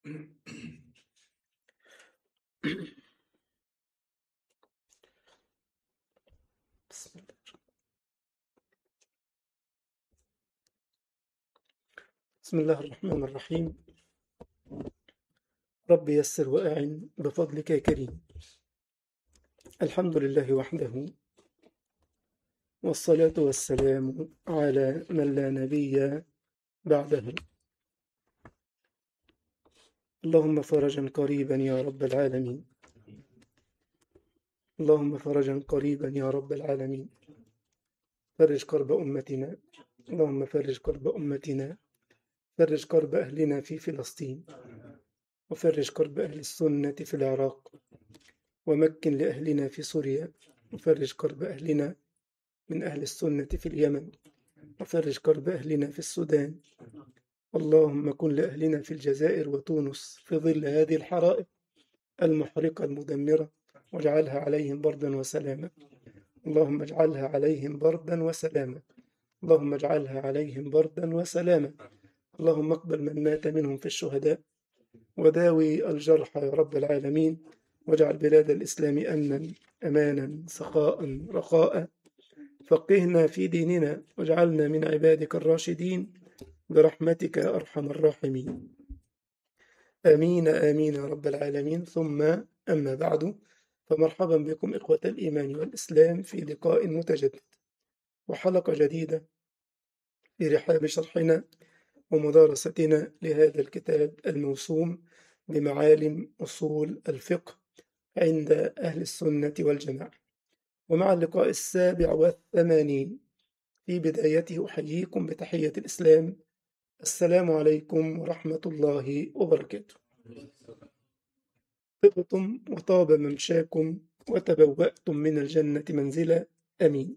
بسم الله بسم الله الرحمن الرحيم رب يسر وأعن بفضلك يا كريم الحمد لله وحده والصلاة والسلام على من لا نبي بعده اللهم فرجا قريبا يا رب العالمين اللهم فرجا قريبا يا رب العالمين فرج كرب أمتنا اللهم فرج كرب أمتنا فرج كرب أهلنا في فلسطين وفرج كرب أهل السنة في العراق ومكن لأهلنا في سوريا وفرج كرب أهلنا من أهل السنة في اليمن وفرج كرب أهلنا في السودان اللهم كن لأهلنا في الجزائر وتونس في ظل هذه الحرائق المحرقة المدمرة واجعلها عليهم بردا وسلاما اللهم اجعلها عليهم بردا وسلاما اللهم اجعلها عليهم بردا وسلاما اللهم اقبل من مات منهم في الشهداء وداوي الجرحى يا رب العالمين واجعل بلاد الإسلام أمنا أمانا سخاء رخاء فقهنا في ديننا واجعلنا من عبادك الراشدين برحمتك يا أرحم الراحمين آمين آمين يا رب العالمين ثم أما بعد فمرحبا بكم إخوة الإيمان والإسلام في لقاء متجدد وحلقة جديدة في رحاب شرحنا ومدارستنا لهذا الكتاب الموسوم بمعالم أصول الفقه عند أهل السنة والجماعة ومع اللقاء السابع والثمانين في بدايته أحييكم بتحية الإسلام السلام عليكم ورحمة الله وبركاته طبتم وطاب ممشاكم وتبوأتم من الجنة منزلا أمين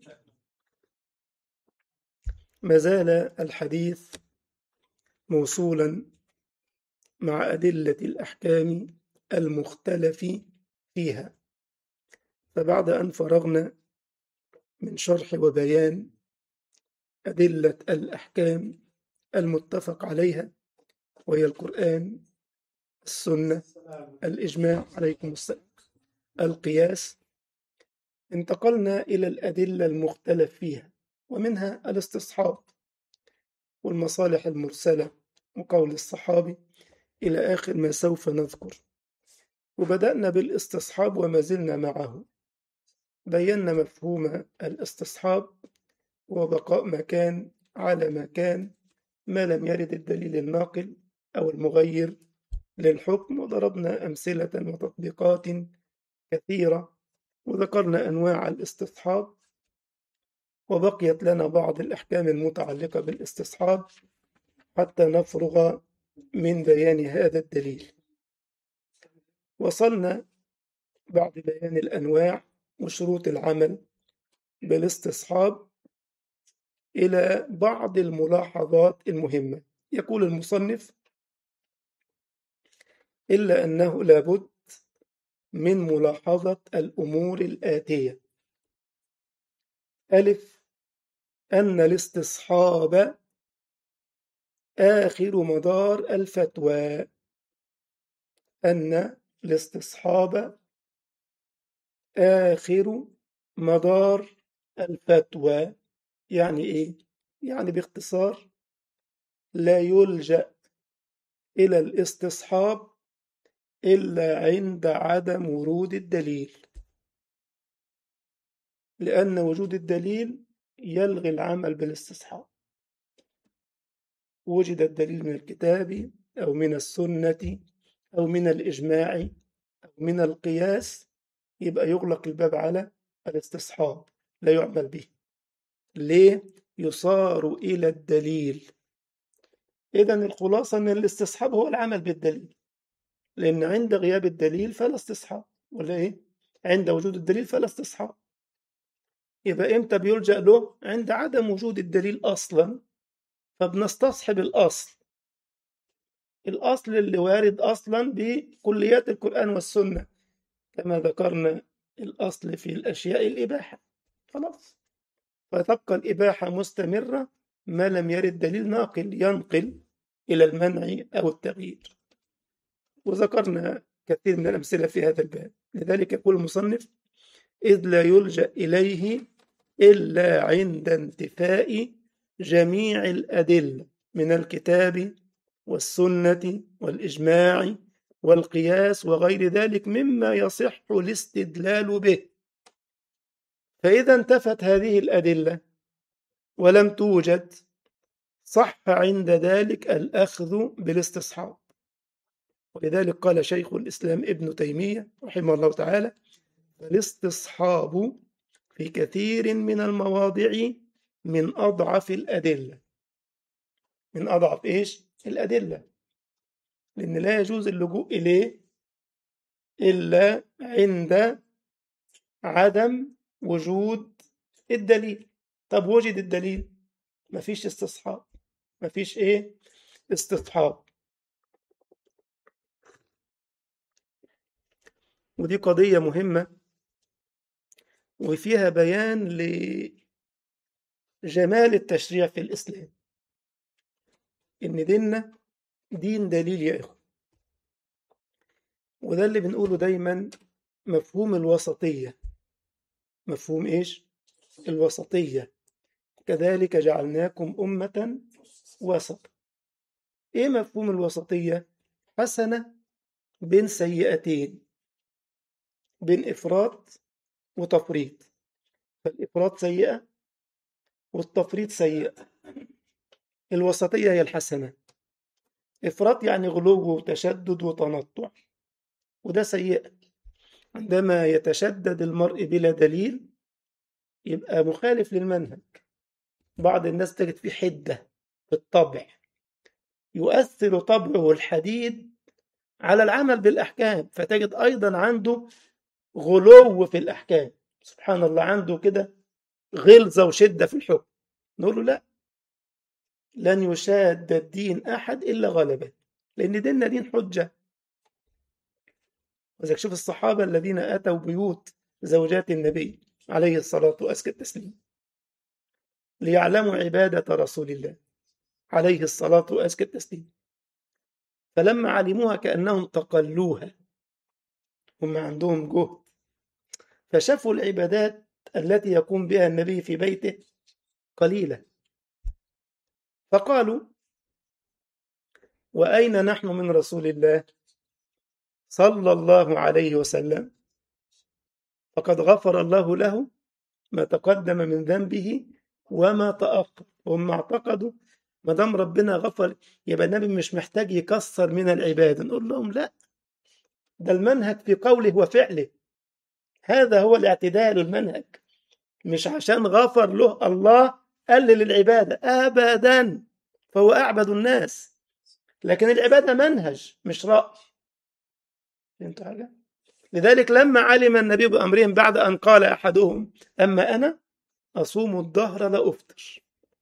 ما زال الحديث موصولا مع أدلة الأحكام المختلف فيها فبعد أن فرغنا من شرح وبيان أدلة الأحكام المتفق عليها وهي القرآن السنة الإجماع عليكم السلام القياس انتقلنا إلى الأدلة المختلف فيها ومنها الاستصحاب والمصالح المرسلة وقول الصحابي إلى آخر ما سوف نذكر وبدأنا بالاستصحاب وما زلنا معه بينا مفهوم الاستصحاب وبقاء مكان على مكان ما لم يرد الدليل الناقل أو المغير للحكم وضربنا أمثلة وتطبيقات كثيرة وذكرنا أنواع الاستصحاب وبقيت لنا بعض الأحكام المتعلقة بالاستصحاب حتى نفرغ من بيان هذا الدليل وصلنا بعد بيان الأنواع وشروط العمل بالاستصحاب إلى بعض الملاحظات المهمة يقول المصنف إلا أنه لابد من ملاحظة الأمور الآتية ألف أن الاستصحاب آخر مدار الفتوى أن الاستصحاب آخر مدار الفتوى يعني إيه؟ يعني باختصار لا يلجأ إلى الاستصحاب إلا عند عدم ورود الدليل لأن وجود الدليل يلغي العمل بالاستصحاب وجد الدليل من الكتاب أو من السنة أو من الإجماع أو من القياس يبقى يغلق الباب على الاستصحاب لا يعمل به ليه؟ يصار إلى الدليل إذا الخلاصة أن الاستصحاب هو العمل بالدليل لأن عند غياب الدليل فلا استصحاب ولا إيه؟ عند وجود الدليل فلا استصحاب يبقى إمتى بيلجأ له؟ عند عدم وجود الدليل أصلا فبنستصحب الأصل الأصل اللي وارد أصلا بكليات القرآن والسنة كما ذكرنا الأصل في الأشياء الإباحة خلاص فتبقى الإباحة مستمرة ما لم يرد دليل ناقل ينقل إلى المنع أو التغيير وذكرنا كثير من الأمثلة في هذا الباب لذلك يقول المصنف إذ لا يلجأ إليه إلا عند انتفاء جميع الأدلة من الكتاب والسنة والإجماع والقياس وغير ذلك مما يصح الاستدلال به فإذا انتفت هذه الأدلة ولم توجد صح عند ذلك الأخذ بالاستصحاب ولذلك قال شيخ الإسلام ابن تيمية رحمه الله تعالى الاستصحاب في كثير من المواضع من أضعف الأدلة من أضعف إيش؟ الأدلة لأن لا يجوز اللجوء إليه إلا عند عدم وجود الدليل طب وجد الدليل مفيش استصحاب مفيش إيه؟ استصحاب ودي قضية مهمة وفيها بيان لجمال التشريع في الإسلام إن ديننا دين دليل يا إخوة وده اللي بنقوله دايما مفهوم الوسطية مفهوم إيش؟ الوسطية كذلك جعلناكم أمة وسط إيه مفهوم الوسطية؟ حسنة بين سيئتين بين إفراط وتفريط فالإفراط سيئة والتفريط سيئة الوسطية هي الحسنة إفراط يعني غلو وتشدد وتنطع وده سيئة عندما يتشدد المرء بلا دليل يبقى مخالف للمنهج بعض الناس تجد فيه حدة في الطبع يؤثر طبعه الحديد على العمل بالأحكام فتجد أيضا عنده غلو في الأحكام سبحان الله عنده كده غلظة وشدة في الحكم نقول له لا لن يشاد الدين أحد إلا غلبه لأن ديننا دين حجة وذلك شوف الصحابة الذين أتوا بيوت زوجات النبي عليه الصلاة وأزكى التسليم ليعلموا عبادة رسول الله عليه الصلاة وأزكى التسليم فلما علموها كأنهم تقلوها هم عندهم جهد فشافوا العبادات التي يقوم بها النبي في بيته قليلة فقالوا وأين نحن من رسول الله صلى الله عليه وسلم فقد غفر الله له ما تقدم من ذنبه وما تأخر هم اعتقدوا ما دام ربنا غفر يبقى النبي مش محتاج يكسر من العبادة نقول لهم لا ده المنهج في قوله وفعله هذا هو الاعتدال المنهج مش عشان غفر له الله قلل العبادة أبدا فهو أعبد الناس لكن العبادة منهج مش رأي فهمت حاجة؟ لذلك لما علم النبي بأمرهم بعد أن قال أحدهم أما أنا أصوم الدهر لا أفطر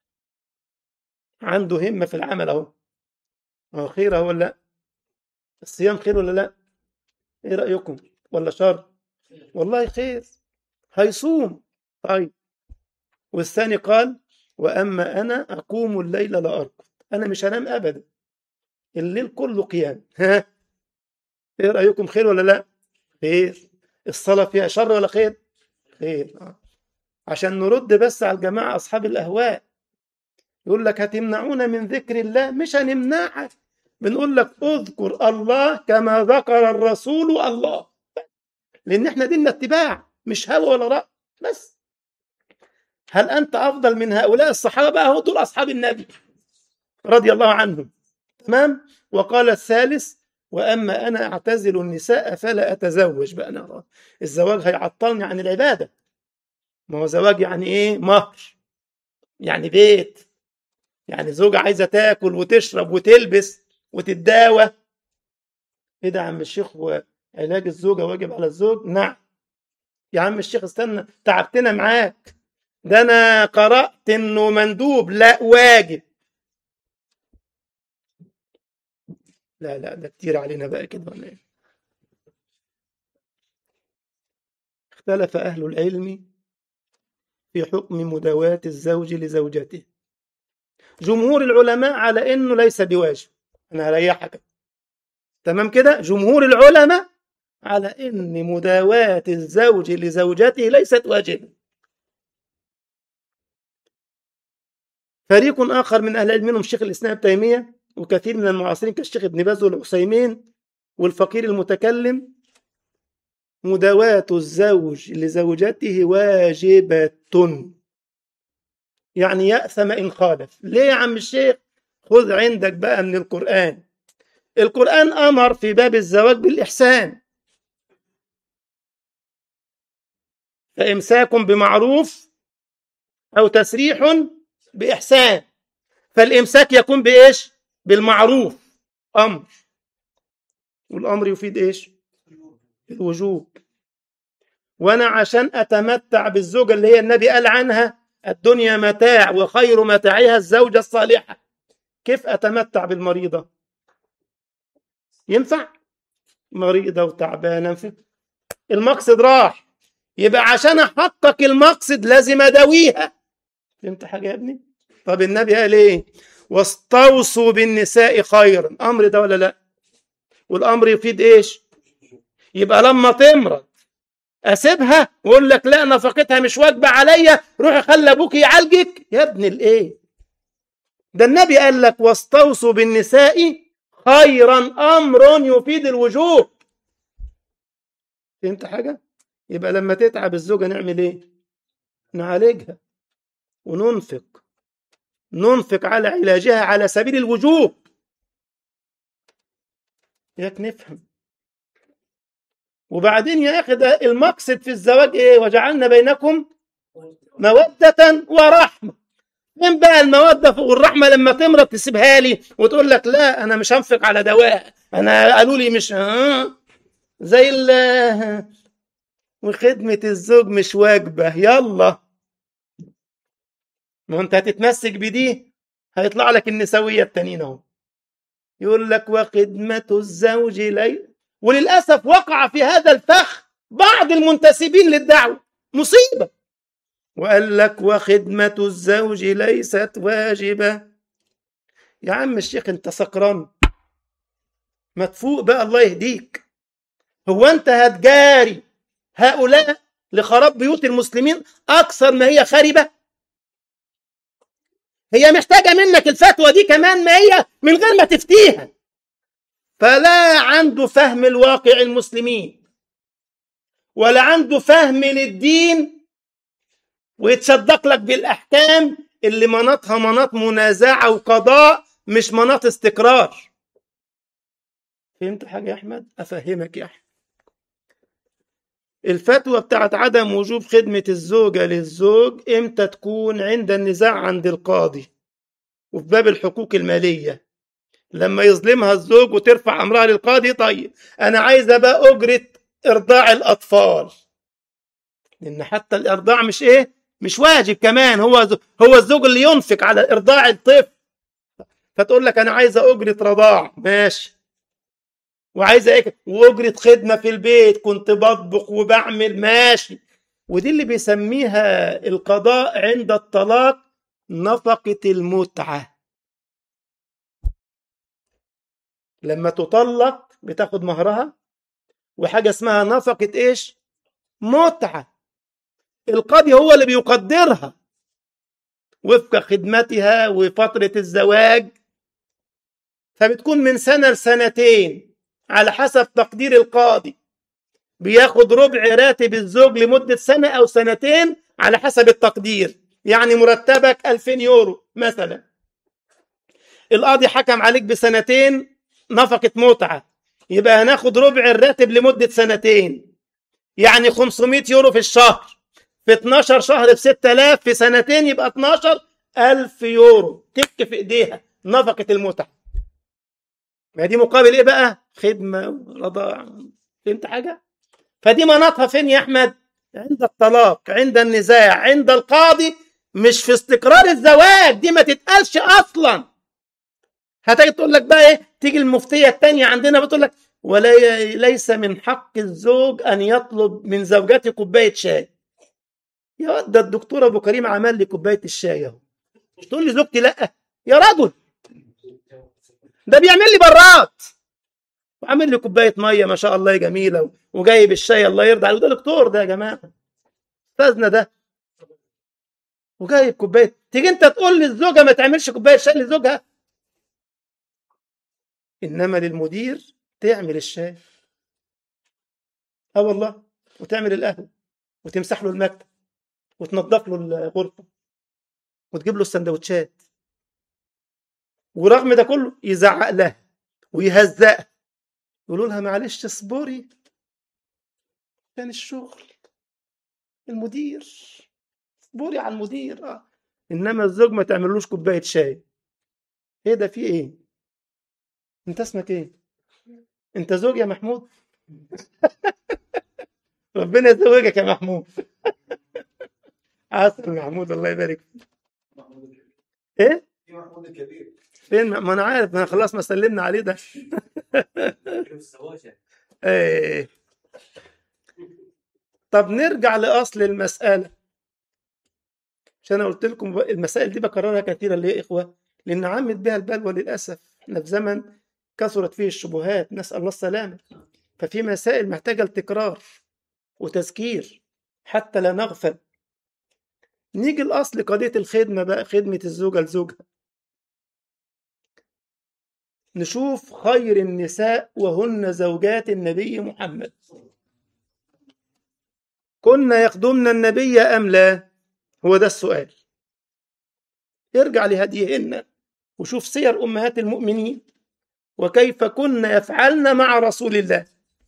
عنده همة في العمل أهو هو خير أهو ولا لا الصيام خير ولا لا إيه رأيكم ولا شر والله خير هيصوم طيب والثاني قال وأما أنا أقوم الليل لا أرقد أنا مش هنام أبدا الليل كله قيام ها إيه رأيكم خير ولا لا خير الصلاة فيها شر ولا خير خير آه. عشان نرد بس على الجماعة أصحاب الأهواء يقول لك هتمنعونا من ذكر الله مش هنمنعك بنقول لك اذكر الله كما ذكر الرسول الله لأن احنا ديننا اتباع مش هوى ولا رأي بس هل أنت أفضل من هؤلاء الصحابة هو دول أصحاب النبي رضي الله عنهم تمام وقال الثالث وأما أنا أعتزل النساء فلا أتزوج بقى أنا الزواج هيعطلني عن العبادة ما هو زواج يعني إيه مهر يعني بيت يعني زوجة عايزة تاكل وتشرب وتلبس وتتداوى ايه ده يا عم الشيخ وعلاج الزوجة واجب على الزوج نعم يا عم الشيخ استنى تعبتنا معاك ده انا قرأت انه مندوب لا واجب لا لا ده كتير علينا بقى كده ولا ايه اختلف اهل العلم في حكم مداواة الزوج لزوجته جمهور العلماء على انه ليس بواجب انا هريحك تمام كده جمهور العلماء على ان مداواة الزوج لزوجته ليست واجبة فريق آخر من أهل العلم منهم شيخ الإسلام ابن تيمية وكثير من المعاصرين كالشيخ ابن باز والعثيمين والفقير المتكلم مداواة الزوج لزوجته واجبة يعني يأثم إن خالف ليه يا عم الشيخ خذ عندك بقى من القرآن القرآن أمر في باب الزواج بالإحسان فإمساك بمعروف أو تسريح بإحسان فالإمساك يكون بإيش؟ بالمعروف أمر والأمر يفيد إيش؟ الوجوب وأنا عشان أتمتع بالزوجة اللي هي النبي قال عنها الدنيا متاع وخير متاعها الزوجة الصالحة كيف أتمتع بالمريضة؟ ينفع؟ مريضة وتعبانة المقصد راح يبقى عشان أحقق المقصد لازم أداويها فهمت حاجة يا ابني؟ طب النبي قال إيه؟ واستوصوا بالنساء خيرا أمر ده ولا لا؟ والأمر يفيد إيش؟ يبقى لما تمرض اسيبها واقول لك لا نفقتها مش واجبه عليا روحي خلي ابوك يعالجك يا ابن الايه ده النبي قال لك واستوصوا بالنساء خيرا امر يفيد الوجوب فهمت حاجه يبقى لما تتعب الزوجه نعمل ايه نعالجها وننفق ننفق على علاجها على سبيل الوجوب ياك نفهم وبعدين يا اخي ده المقصد في الزواج ايه وجعلنا بينكم مودة ورحمة من بقى المودة والرحمة لما تمرض تسيبها لي وتقول لك لا انا مش هنفق على دواء انا قالوا لي مش آه. زي ال وخدمة الزوج مش واجبة يلا ما انت هتتمسك بدي هيطلع لك النسوية التانيين اهو يقول لك وخدمة الزوج لي وللأسف وقع في هذا الفخ بعض المنتسبين للدعوة مصيبة وقال لك وخدمة الزوج ليست واجبة يا عم الشيخ انت سكران ما تفوق بقى الله يهديك هو انت هتجاري هؤلاء لخراب بيوت المسلمين اكثر ما هي خاربة هي محتاجة منك الفتوى دي كمان ما هي من غير ما تفتيها فلا عنده فهم الواقع المسلمين ولا عنده فهم للدين ويتصدق لك بالأحكام اللي مناطها مناط منازعة وقضاء مش مناط استقرار فهمت حاجة يا أحمد؟ أفهمك يا أحمد الفتوى بتاعت عدم وجوب خدمة الزوجة للزوج إمتى تكون عند النزاع عند القاضي وفي باب الحقوق المالية لما يظلمها الزوج وترفع امرها للقاضي طيب انا عايزه بقى اجره ارضاع الاطفال لان حتى الارضاع مش ايه مش واجب كمان هو هو الزوج اللي ينفق على ارضاع الطفل فتقول لك انا عايزه اجره رضاع ماشي وعايزه ايه واجره خدمه في البيت كنت بطبخ وبعمل ماشي ودي اللي بيسميها القضاء عند الطلاق نفقه المتعه لما تطلق بتاخد مهرها وحاجة اسمها نفقة ايش متعة القاضي هو اللي بيقدرها وفق خدمتها وفترة الزواج فبتكون من سنة لسنتين على حسب تقدير القاضي بياخد ربع راتب الزوج لمدة سنة أو سنتين على حسب التقدير يعني مرتبك 2000 يورو مثلا القاضي حكم عليك بسنتين نفقة متعة يبقى هناخد ربع الراتب لمدة سنتين يعني 500 يورو في الشهر في 12 شهر ب 6000 في سنتين يبقى 12 ألف يورو تك في إيديها نفقة المتعة ما دي مقابل إيه بقى خدمة ورضاعة فهمت حاجة فدي مناطها فين يا أحمد عند الطلاق عند النزاع عند القاضي مش في استقرار الزواج دي ما تتقالش أصلاً هتيجي تقول لك بقى ايه تيجي المفتيه الثانيه عندنا بتقول لك ولا ليس من حق الزوج ان يطلب من زوجته كوبايه شاي يا واد ده الدكتور ابو كريم عمل لي كوبايه الشاي اهو مش تقول لي زوجتي لا يا رجل ده بيعمل لي براد وعامل لي كوبايه ميه ما شاء الله جميله وجايب الشاي الله يرضى عليه وده دكتور ده يا جماعه استاذنا ده وجايب كوبايه تيجي انت تقول للزوجه ما تعملش كوبايه شاي لزوجها انما للمدير تعمل الشاي اه والله وتعمل القهوه وتمسح له المكتب وتنظف له الغرفه وتجيب له السندوتشات ورغم ده كله يزعق لها ويهزقها يقولوا لها معلش اصبري كان الشغل المدير اصبري على المدير اه انما الزوج ما تعملوش كوبايه شاي ايه ده في ايه انت اسمك ايه انت زوج يا محمود ربنا يزوجك يا محمود عسل محمود الله يبارك فيك ايه في محمود الكبير فين ما انا عارف ما خلاص ما سلمنا عليه ده ايه طب نرجع لاصل المساله عشان انا قلت لكم المسائل دي بكررها كثيرا ليه يا اخوه لان عمت بها البلوى للاسف احنا في زمن كثرت فيه الشبهات نسال الله السلامه ففي مسائل محتاجه لتكرار وتذكير حتى لا نغفل نيجي الاصل قضيه الخدمه بقى خدمه الزوجه لزوجها نشوف خير النساء وهن زوجات النبي محمد كنا يخدمن النبي أم لا هو ده السؤال ارجع لهديهن وشوف سير أمهات المؤمنين وكيف كن يفعلن مع رسول الله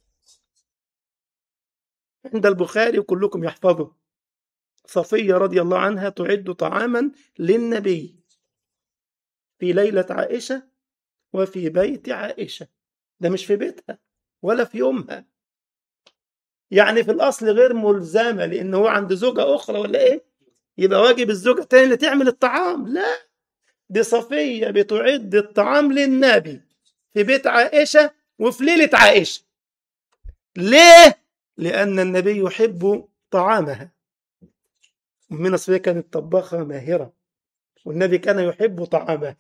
عند البخاري وكلكم يحفظه صفية رضي الله عنها تعد طعاما للنبي في ليلة عائشة وفي بيت عائشة ده مش في بيتها ولا في يومها يعني في الأصل غير ملزمة لأن هو عند زوجة أخرى ولا إيه يبقى واجب الزوجة التانية اللي تعمل الطعام لا دي صفية بتعد الطعام للنبي في بيت عائشة وفي ليلة عائشة ليه؟ لأن النبي يحب طعامها أمنا صفية كانت طباخة ماهرة والنبي كان يحب طعامها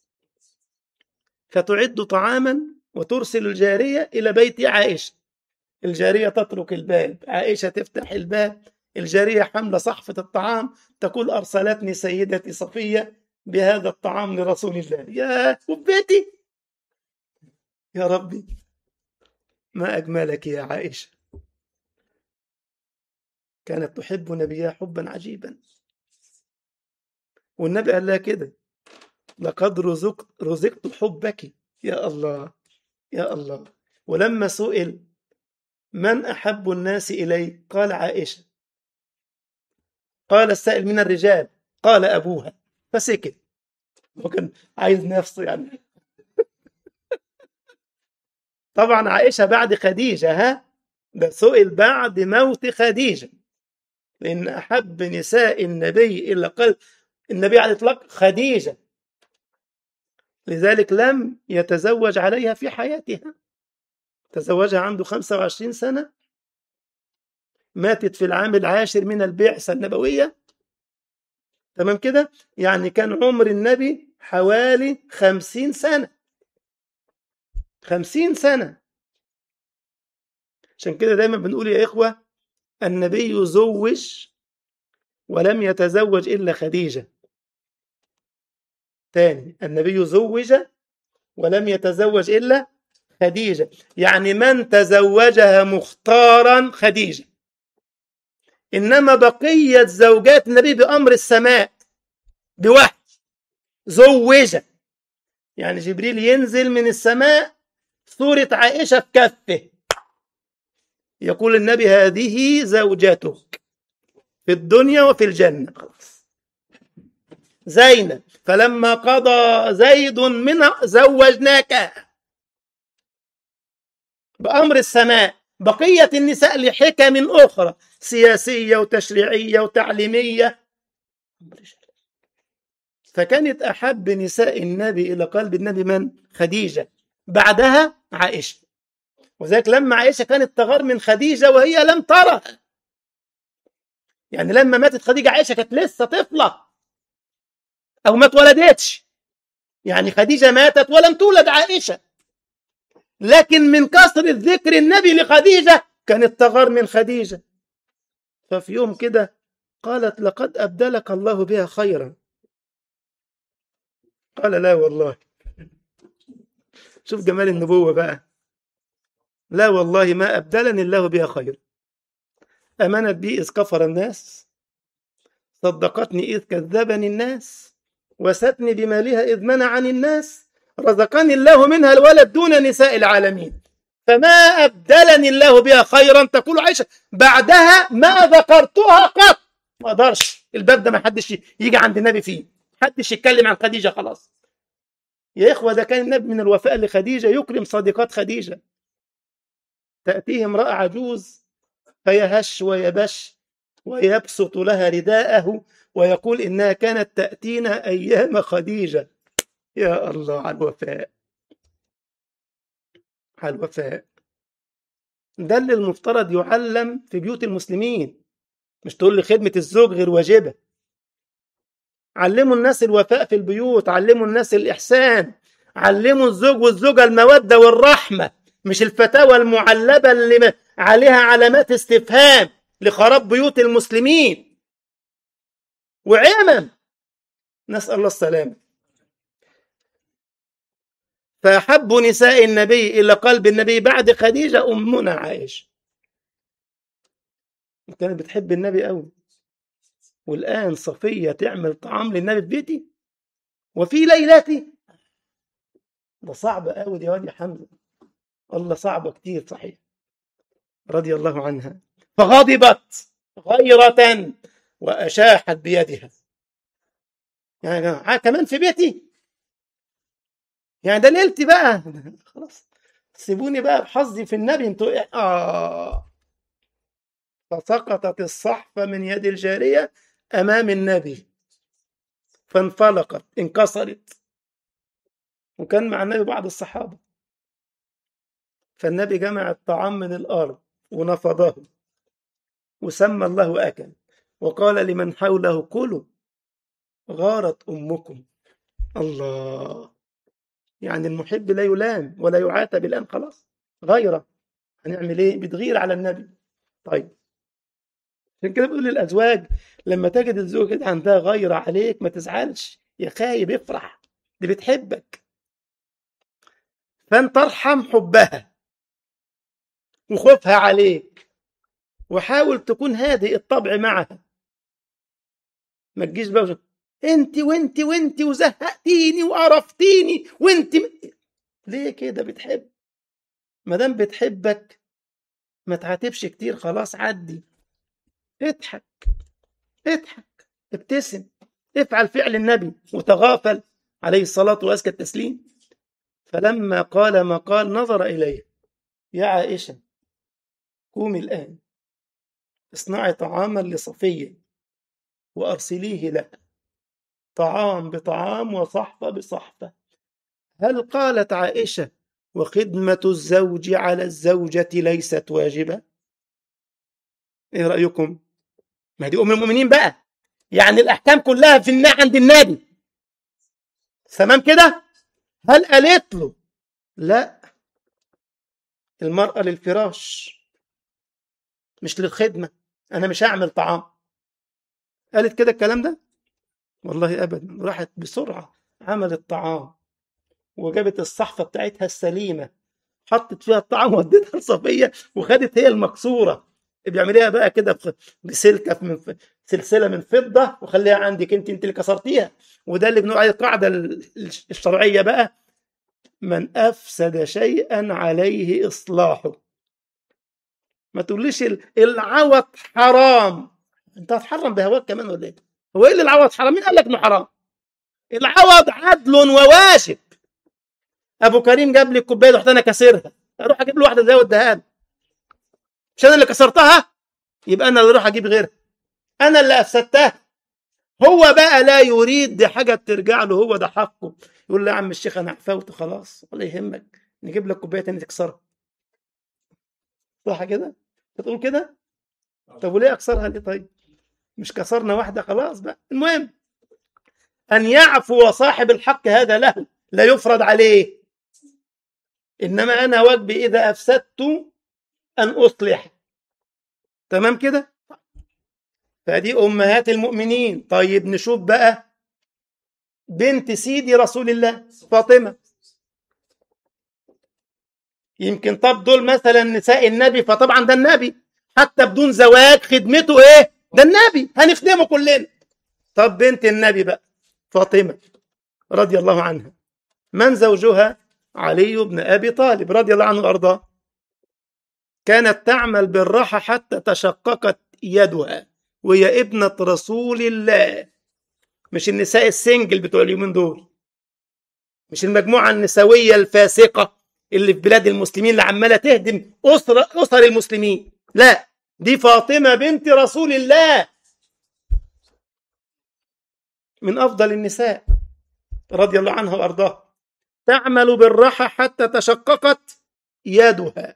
فتعد طعاما وترسل الجارية إلى بيت عائشة الجارية تترك الباب عائشة تفتح الباب الجارية حاملة صحفة الطعام تقول أرسلتني سيدتي صفية بهذا الطعام لرسول الله يا وبيتي يا ربي ما أجملك يا عائشة كانت تحب نبيها حبا عجيبا والنبي قال لها كده لقد رزقت رزقت حبك يا الله يا الله ولما سئل من أحب الناس إلي قال عائشة قال السائل من الرجال قال أبوها فسكت وكان عايز نفسه يعني طبعا عائشة بعد خديجة ها ده سئل بعد موت خديجة لأن أحب نساء النبي إلا قال النبي على الإطلاق خديجة لذلك لم يتزوج عليها في حياتها تزوجها عنده 25 سنة ماتت في العام العاشر من البعثة النبوية تمام كده يعني كان عمر النبي حوالي خمسين سنة خمسين سنة عشان كده دايما بنقول يا إخوة النبي زوج ولم يتزوج إلا خديجة تاني النبي زوج ولم يتزوج إلا خديجة يعني من تزوجها مختارا خديجة إنما بقية زوجات النبي بأمر السماء بوحي زوجة يعني جبريل ينزل من السماء صورة عائشة في كفه يقول النبي هذه زوجتك في الدنيا وفي الجنة خلاص زينب فلما قضى زيد منها زوجناك بأمر السماء بقية النساء لحكم أخرى سياسية وتشريعية وتعليمية فكانت أحب نساء النبي إلى قلب النبي من؟ خديجة بعدها عائشة وذلك لما عائشة كانت تغار من خديجة وهي لم ترها يعني لما ماتت خديجة عائشة كانت لسه طفلة أو ما اتولدتش يعني خديجة ماتت ولم تولد عائشة لكن من كثرة ذكر النبي لخديجة كان التغار من خديجة ففي يوم كده قالت لقد أبدلك الله بها خيرا قال لا والله شوف جمال النبوة بقى لا والله ما أبدلني الله بها خير أمنت بي إذ كفر الناس صدقتني إذ كذبني الناس وستني بمالها إذ منعني الناس رزقني الله منها الولد دون نساء العالمين فما أبدلني الله بها خيرا تقول عائشة بعدها ما ذكرتها قط ما أقدرش الباب ده ما حدش يجي عند النبي فيه حدش يتكلم عن خديجة خلاص يا إخوة ده كان النبي من الوفاء لخديجة يكرم صديقات خديجة تأتيه امرأة عجوز فيهش ويبش ويبسط لها رداءه ويقول إنها كانت تأتينا أيام خديجة يا الله على الوفاء على الوفاء ده اللي المفترض يعلم في بيوت المسلمين مش تقول لي خدمة الزوج غير واجبة علموا الناس الوفاء في البيوت علموا الناس الإحسان علموا الزوج والزوجة المودة والرحمة مش الفتاوى المعلبة اللي عليها علامات استفهام لخراب بيوت المسلمين وعمم نسأل الله السلامة فأحب نساء النبي إلى قلب النبي بعد خديجة أمنا عائشة كانت بتحب النبي قوي والآن صفية تعمل طعام للنبي في بيتي وفي ليلتي ده صعب قوي يا واد يا حمزة والله صعبة كتير صحيح رضي الله عنها فغضبت غيرة وأشاحت بيدها يعني كمان في بيتي يعني ده ليلتي بقى خلاص سيبوني بقى بحظي في النبي انتوا آه فسقطت الصحفة من يد الجارية أمام النبي فانفلقت انكسرت وكان مع النبي بعض الصحابة فالنبي جمع الطعام من الأرض ونفضه وسمى الله وأكل وقال لمن حوله كلوا غارت أمكم الله يعني المحب لا يلام ولا يعاتب الآن خلاص غيره هنعمل ايه بتغير على النبي طيب عشان كده بيقول للأزواج لما تجد الزوجة كده عندها غيرة عليك ما تزعلش يا خايب افرح دي بتحبك فانت ارحم حبها وخوفها عليك وحاول تكون هادئ الطبع معها ما تجيش بقى انت وانت وانت وزهقتيني وقرفتيني وانت م... ليه كده بتحب ما دام بتحبك ما تعاتبش كتير خلاص عدي اضحك اضحك ابتسم افعل فعل النبي وتغافل عليه الصلاة وأزكى التسليم فلما قال ما قال نظر إليه يا عائشة قومي الآن اصنعي طعاما لصفية وأرسليه له طعام بطعام وصحفة بصحفة هل قالت عائشة وخدمة الزوج على الزوجة ليست واجبة ايه رأيكم ما دي أم المؤمنين بقى يعني الأحكام كلها في النا عند النبي تمام كده هل قالت له لا المرأة للفراش مش للخدمة أنا مش هعمل طعام قالت كده الكلام ده والله أبدا راحت بسرعة عملت طعام وجابت الصحفة بتاعتها السليمة حطت فيها الطعام وديتها لصفية وخدت هي المكسورة بيعمليها بقى كده بسلكة من سلسلة من فضة وخليها عندك انت انت اللي كسرتيها وده اللي بنقول عليه القاعدة الشرعية بقى من أفسد شيئا عليه إصلاحه ما تقوليش العوض حرام انت هتحرم بهواك كمان ولا ايه هو ايه اللي العوض حرام مين قال لك انه حرام العوض عدل وواجب ابو كريم جاب لي الكوبايه رحت انا كسرها اروح اجيب له واحده زي واديها له مش انا اللي كسرتها يبقى انا اللي اروح اجيب غيرها انا اللي افسدتها هو بقى لا يريد دي حاجه بترجع له هو ده حقه يقول له يا عم الشيخ انا عفوت خلاص ولا يهمك نجيب لك كوبايه تاني تكسرها صح كده بتقول كده طب وليه اكسرها ليه طيب مش كسرنا واحده خلاص بقى المهم ان يعفو صاحب الحق هذا له لا يفرض عليه إنما أنا واجبي إذا أفسدت أن أصلح تمام كده فدي أمهات المؤمنين طيب نشوف بقى بنت سيدي رسول الله فاطمة يمكن طب دول مثلا نساء النبي فطبعا ده النبي حتى بدون زواج خدمته ايه ده النبي هنخدمه كلنا طب بنت النبي بقى فاطمة رضي الله عنها من زوجها علي بن أبي طالب رضي الله عنه وأرضاه كانت تعمل بالراحة حتى تشققت يدها وهي ابنة رسول الله مش النساء السنجل بتوع اليومين دول مش المجموعة النسوية الفاسقة اللي في بلاد المسلمين اللي عمالة تهدم أسر أسر المسلمين لا دي فاطمة بنت رسول الله من أفضل النساء رضي الله عنها وأرضاها تعمل بالراحة حتى تشققت يدها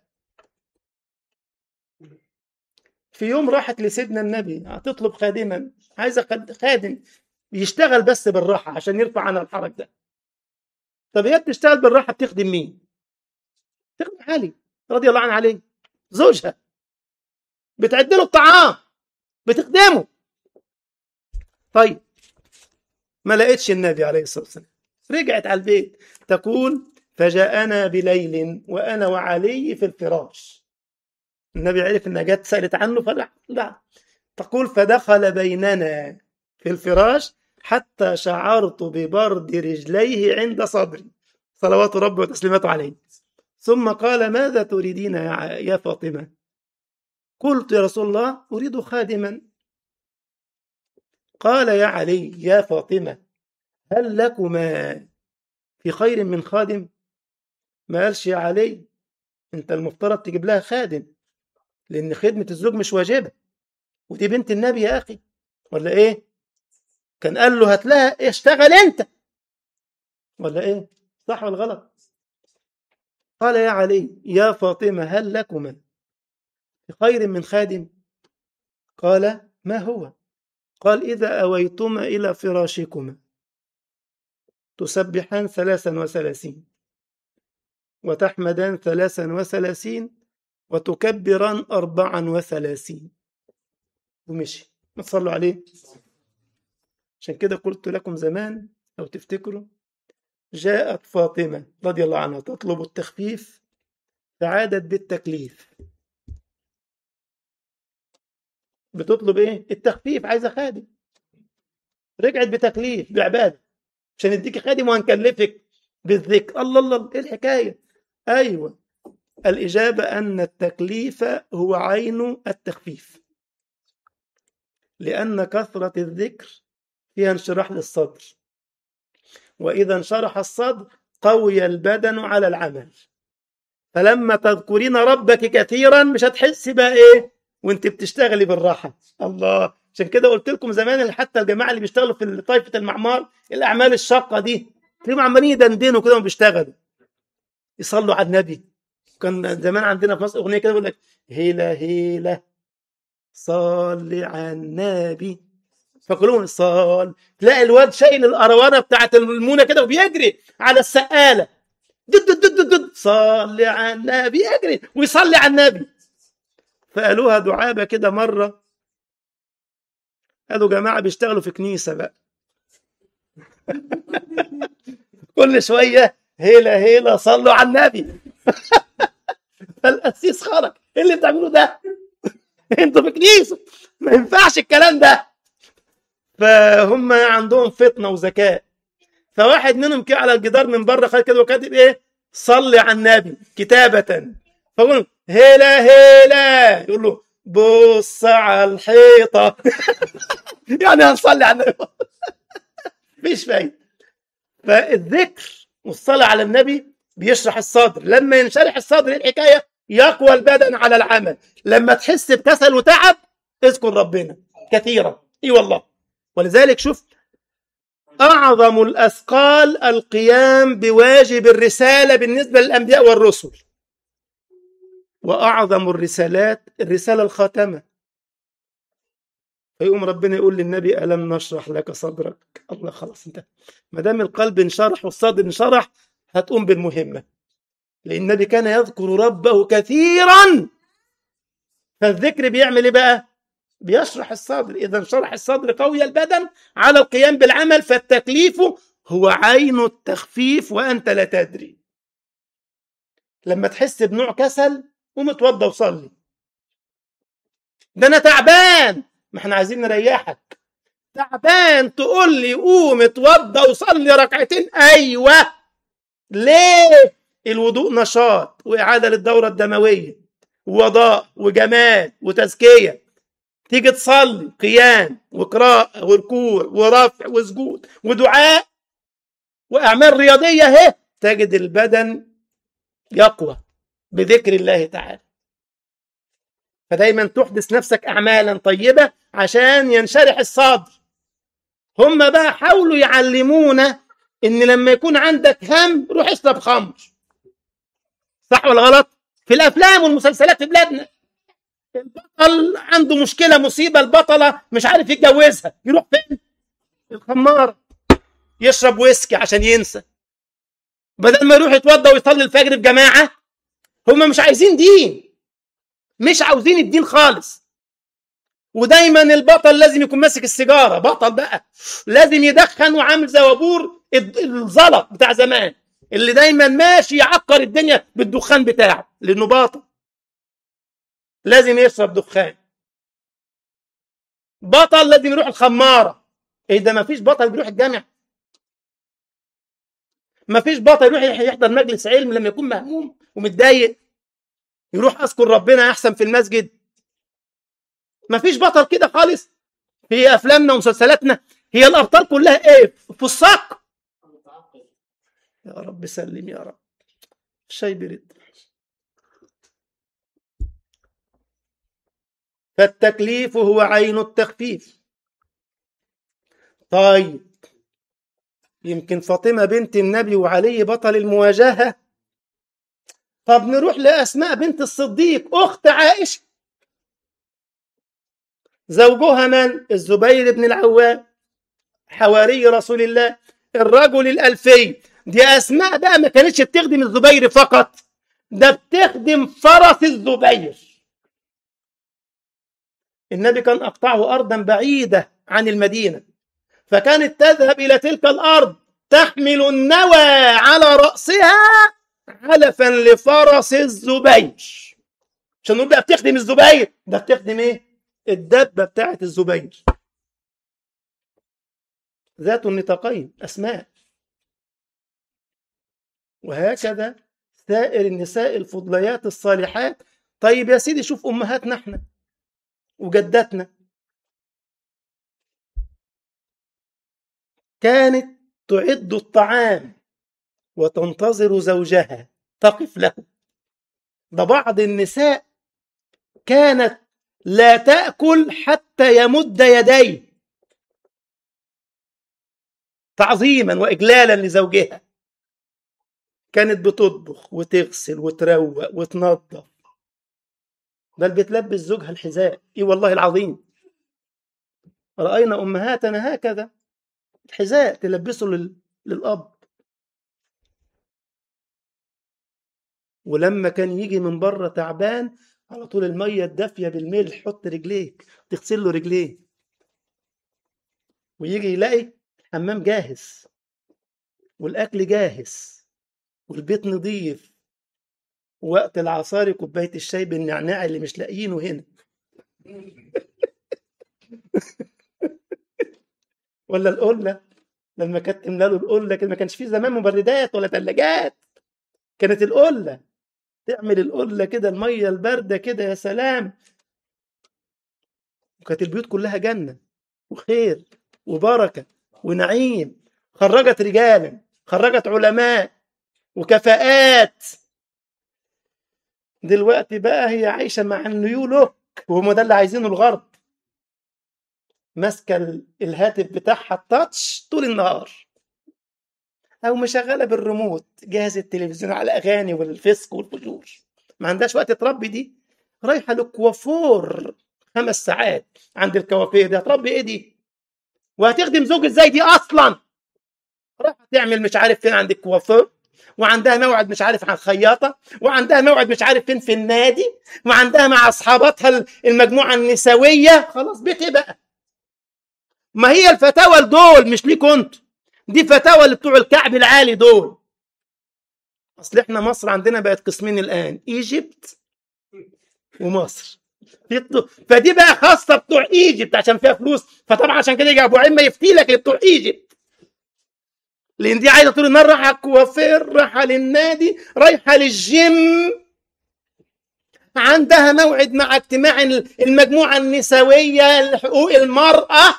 في يوم راحت لسيدنا النبي هتطلب خادما عايزة خادم يشتغل بس بالراحة عشان يرفع عنها الحرج ده طب هي بتشتغل بالراحة بتخدم مين؟ تخدم علي رضي الله عنه عليه زوجها بتعد له الطعام بتخدمه طيب ما لقيتش النبي عليه الصلاة والسلام رجعت على البيت تقول فجاءنا بليل وأنا وعلي في الفراش النبي عرف انها جت سألت عنه فلا لا تقول فدخل بيننا في الفراش حتى شعرت ببرد رجليه عند صدري صلوات ربي وتسليماته عليه ثم قال ماذا تريدين يا, يا فاطمة قلت يا رسول الله أريد خادما قال يا علي يا فاطمة هل لكما في خير من خادم ما قالش يا علي انت المفترض تجيب لها خادم لان خدمة الزوج مش واجبة ودي بنت النبي يا اخي ولا ايه كان قال له هات لها اشتغل انت ولا ايه صح ولا غلط قال يا علي يا فاطمة هل لكما في خير من خادم قال ما هو قال إذا أويتما إلى فراشكما تسبحان ثلاثا وثلاثين وتحمدان ثلاثا وثلاثين وتكبران أربعا وثلاثين ومشي ما تصلوا عليه عشان كده قلت لكم زمان لو تفتكروا جاءت فاطمة رضي الله عنها تطلب التخفيف فعادت بالتكليف بتطلب ايه التخفيف عايزه خادم رجعت بتكليف بعباده عشان نديكي خادم وهنكلفك بالذكر الله الله ايه الحكايه ايوه الاجابه ان التكليف هو عين التخفيف لان كثره الذكر فيها انشراح للصدر واذا انشرح الصدر قوي البدن على العمل فلما تذكرين ربك كثيرا مش هتحسي بقى ايه وانت بتشتغلي بالراحه الله عشان كده قلت لكم زمان حتى الجماعه اللي بيشتغلوا في طائفه المعمار الاعمال الشاقه دي تلاقيهم عمالين يدندنوا كده وبيشتغلوا يصلوا على النبي كان زمان عندنا في مصر اغنيه كده بيقول لك هيلا هيلا صلي على النبي فكلهم صال تلاقي الواد شايل القروانه بتاعت المونه كده وبيجري على السقاله دد دد دد دد صلي على النبي يجري ويصلي على النبي فقالوها دعابة كده مرة قالوا جماعة بيشتغلوا في كنيسة بقى كل شوية هيلا هيلا صلوا على النبي فالقسيس خرج ايه اللي بتعملوه ده انتوا في كنيسة ما ينفعش الكلام ده فهم عندهم فطنة وذكاء فواحد منهم كده على الجدار من بره خد كده وكاتب ايه صلي على النبي كتابة فقولوا هلا هلا يقول له بص على الحيطة يعني هنصلي على النبي مفيش فايدة فالذكر والصلاة على النبي بيشرح الصدر لما ينشرح الصدر الحكاية يقوى البدن على العمل لما تحس بكسل وتعب اذكر ربنا كثيرا اي والله ولذلك شوف أعظم الأثقال القيام بواجب الرسالة بالنسبة للأنبياء والرسل واعظم الرسالات الرساله الخاتمه فيقوم ربنا يقول للنبي الم نشرح لك صدرك الله خلاص انت ما دام القلب انشرح والصدر انشرح هتقوم بالمهمه لأن النبي كان يذكر ربه كثيرا فالذكر بيعمل ايه بقى؟ بيشرح الصدر إذا انشرح الصدر قوي البدن على القيام بالعمل فالتكليف هو عين التخفيف وأنت لا تدري لما تحس بنوع كسل قوم اتوضى وصلي ده انا تعبان ما احنا عايزين نريحك تعبان تقول لي قوم اتوضى وصلي ركعتين ايوه ليه الوضوء نشاط واعاده للدوره الدمويه ووضاء وجمال وتزكيه تيجي تصلي قيام وقراءه وركوع ورفع وسجود ودعاء واعمال رياضيه اهي تجد البدن يقوى بذكر الله تعالى فدايما تحدث نفسك اعمالا طيبه عشان ينشرح الصدر هم بقى حاولوا يعلمونا ان لما يكون عندك هم روح اشرب خمر صح ولا غلط في الافلام والمسلسلات في بلادنا البطل عنده مشكله مصيبه البطله مش عارف يتجوزها يروح فين الخماره يشرب ويسكي عشان ينسى بدل ما يروح يتوضى ويصلي الفجر في جماعه هم مش عايزين دين مش عاوزين الدين خالص ودايما البطل لازم يكون ماسك السيجاره بطل بقى لازم يدخن وعامل زي وابور الزلط بتاع زمان اللي دايما ماشي يعكر الدنيا بالدخان بتاعه لانه بطل لازم يشرب دخان بطل لازم يروح الخماره ايه ده ما فيش بطل بيروح الجامع ما فيش بطل يروح يحضر مجلس علم لما يكون مهموم ومتضايق يروح اذكر ربنا احسن في المسجد ما فيش بطل كده خالص في افلامنا ومسلسلاتنا هي الابطال كلها ايه فساق يا رب سلم يا رب الشاي برد فالتكليف هو عين التخفيف طيب يمكن فاطمة بنت النبي وعلي بطل المواجهة طب نروح لأسماء بنت الصديق أخت عائشة زوجها من؟ الزبير بن العوام حواري رسول الله الرجل الألفي دي أسماء بقى ما كانتش بتخدم الزبير فقط ده بتخدم فرس الزبير النبي كان أقطعه أرضا بعيدة عن المدينة فكانت تذهب إلى تلك الأرض تحمل النوى على رأسها علفا لفرس الزبير عشان نقول بقى بتخدم الزبير ده بتخدم ايه الدبة بتاعت الزبير ذات النطاقين أسماء وهكذا سائر النساء الفضليات الصالحات طيب يا سيدي شوف أمهاتنا احنا وجداتنا كانت تعد الطعام وتنتظر زوجها تقف له ده بعض النساء كانت لا تأكل حتى يمد يديه تعظيما وإجلالا لزوجها كانت بتطبخ وتغسل وتروق وتنظف بل بتلبس زوجها الحذاء اي والله العظيم رأينا أمهاتنا هكذا الحذاء تلبسه لل... للأب ولما كان يجي من بره تعبان على طول المية الدافية بالملح حط رجليك تغسل له رجليه ويجي يلاقي الحمام جاهز والأكل جاهز والبيت نظيف وقت العصاري كوباية الشاي بالنعناع اللي مش لاقيينه هنا ولا القلة لما كانت تملى له القلة كده ما كانش فيه زمان مبردات ولا ثلاجات كانت القلة تعمل القلة كده المية الباردة كده يا سلام وكانت البيوت كلها جنة وخير وبركة ونعيم خرجت رجالا خرجت علماء وكفاءات دلوقتي بقى هي عايشة مع النيو لوك وهم ده اللي عايزينه الغرب ماسكة الهاتف بتاعها التاتش طول النهار أو مشغلة بالريموت جهاز التلفزيون على الأغاني والفسق والفجور ما عندهاش وقت تربي دي رايحة للكوافور خمس ساعات عند الكوافير دي هتربي ايه دي وهتخدم زوج ازاي دي اصلا راح تعمل مش عارف فين عند الكوافير وعندها موعد مش عارف عن خياطة وعندها موعد مش عارف فين في النادي وعندها مع أصحاباتها المجموعة النسوية خلاص بيت إيه بقى ما هي الفتاوى دول مش ليك انت دي فتاوى اللي بتوع الكعب العالي دول اصل احنا مصر عندنا بقت قسمين الان ايجيبت ومصر في الط- فدي بقى خاصه بتوع ايجيبت عشان فيها فلوس فطبعا عشان كده يجي ابو عمه يفتي لك اللي بتوع ايجيبت لان دي عايزه طول النهار رايحه الكوافير رايحه للنادي رايحه للجيم عندها موعد مع اجتماع المجموعه النسويه لحقوق المراه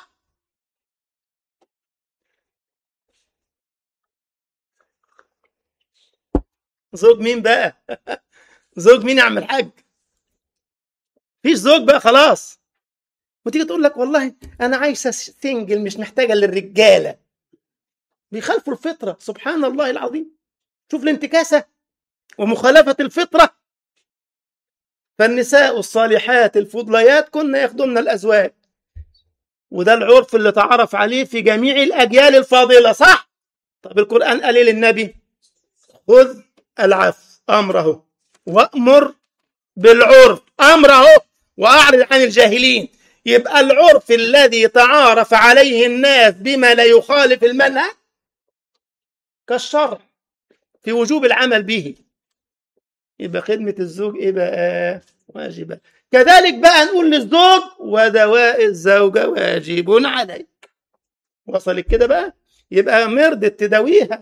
زوج مين بقى زوج مين يا عم الحاج فيش زوج بقى خلاص وتيجي تقول لك والله انا عايشه سنجل مش محتاجه للرجاله بيخالفوا الفطره سبحان الله العظيم شوف الانتكاسه ومخالفه الفطره فالنساء الصالحات الفضليات كن يخدمن الازواج وده العرف اللي تعرف عليه في جميع الاجيال الفاضله صح طب القران قال ايه للنبي خذ العفو امره وامر بالعرف امره واعرض عن الجاهلين يبقى العرف الذي تعارف عليه الناس بما لا يخالف المنهج كالشرع في وجوب العمل به يبقى خدمة الزوج ايه بقى واجبة كذلك بقى نقول للزوج ودواء الزوجة واجب عليك وصلت كده بقى يبقى مرضت تداويها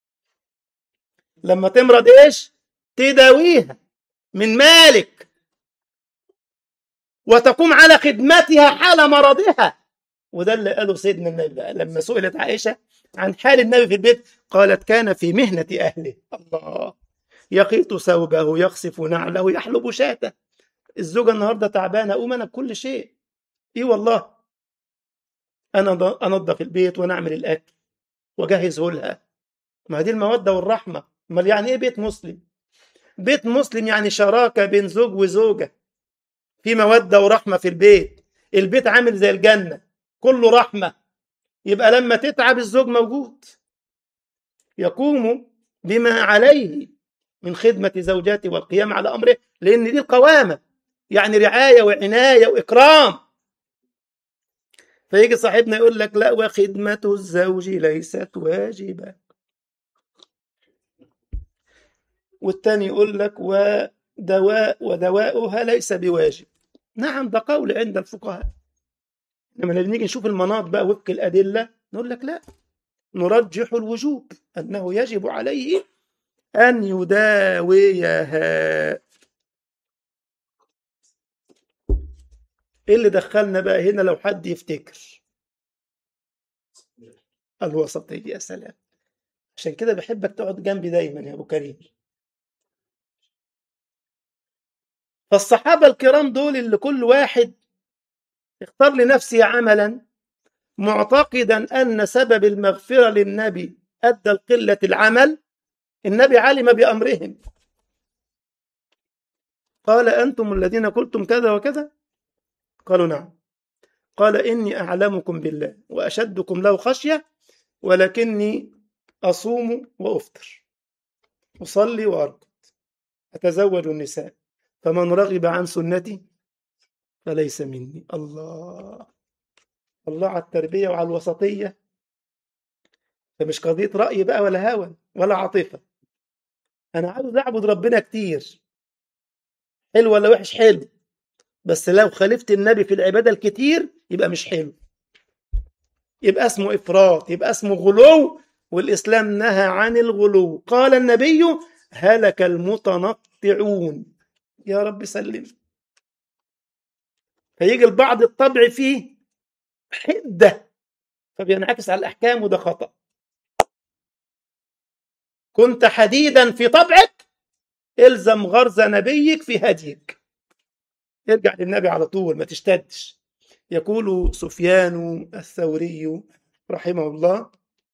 لما تمرض ايش تداويها من مالك وتقوم على خدمتها حال مرضها وده اللي قاله سيدنا النبي بقى لما سئلت عائشة عن حال النبي في البيت قالت كان في مهنة أهله الله يقيط ثوبه يخصف نعله يحلب شاته الزوجة النهاردة تعبانة أقوم أنا بكل شيء إيه والله أنا أنظف البيت ونعمل الأكل وأجهزه لها ما دي المودة والرحمة امال يعني ايه بيت مسلم بيت مسلم يعني شراكة بين زوج وزوجة في مودة ورحمة في البيت البيت عامل زي الجنة كله رحمة يبقى لما تتعب الزوج موجود يقوم بما عليه من خدمة زوجاته والقيام على أمره لأن دي القوامة يعني رعاية وعناية وإكرام فيجي صاحبنا يقول لك لا وخدمة الزوج ليست واجبة والتاني يقول لك ودواء ودواؤها ليس بواجب نعم ده قول عند الفقهاء لما نيجي نشوف المناط بقى وفق الأدلة نقول لك لا نرجح الوجوب أنه يجب عليه أن يداويها إيه اللي دخلنا بقى هنا لو حد يفتكر الوسطية يا سلام عشان كده بحبك تقعد جنبي دايما يا أبو كريم فالصحابة الكرام دول اللي كل واحد اختار لنفسه عملا معتقدا أن سبب المغفرة للنبي أدى لقلة العمل النبي علم بأمرهم قال أنتم الذين قلتم كذا وكذا قالوا نعم قال إني أعلمكم بالله وأشدكم له خشية ولكني أصوم وأفطر أصلي وأرقد أتزوج النساء فمن رغب عن سنتي فليس مني الله الله على التربية وعلى الوسطية فمش قضية رأي بقى ولا هوى ولا عاطفة أنا عاوز أعبد ربنا كتير حلو ولا وحش حلو بس لو خالفت النبي في العبادة الكتير يبقى مش حلو يبقى اسمه إفراط يبقى اسمه غلو والإسلام نهى عن الغلو قال النبي هلك المتنطعون يا رب سلم فيجي البعض الطبع فيه حدة فبينعكس على الأحكام وده خطأ كنت حديدا في طبعك الزم غرز نبيك في هديك ارجع للنبي على طول ما تشتدش يقول سفيان الثوري رحمه الله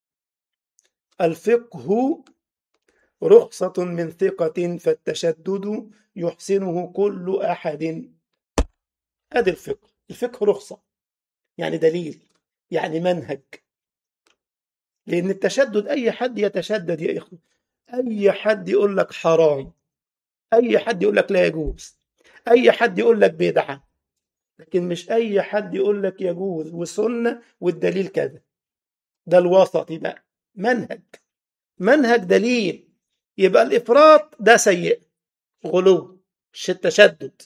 الفقه رخصة من ثقة فالتشدد يحسنه كل أحد هذا الفقه الفقه رخصة يعني دليل يعني منهج لأن التشدد أي حد يتشدد يا إخوة اي حد يقول لك حرام اي حد يقول لك لا يجوز اي حد يقول لك بدعه لكن مش اي حد يقول لك يجوز وسنه والدليل كذا ده الوسطي بقى منهج منهج دليل يبقى الافراط ده سيء غلو تشدد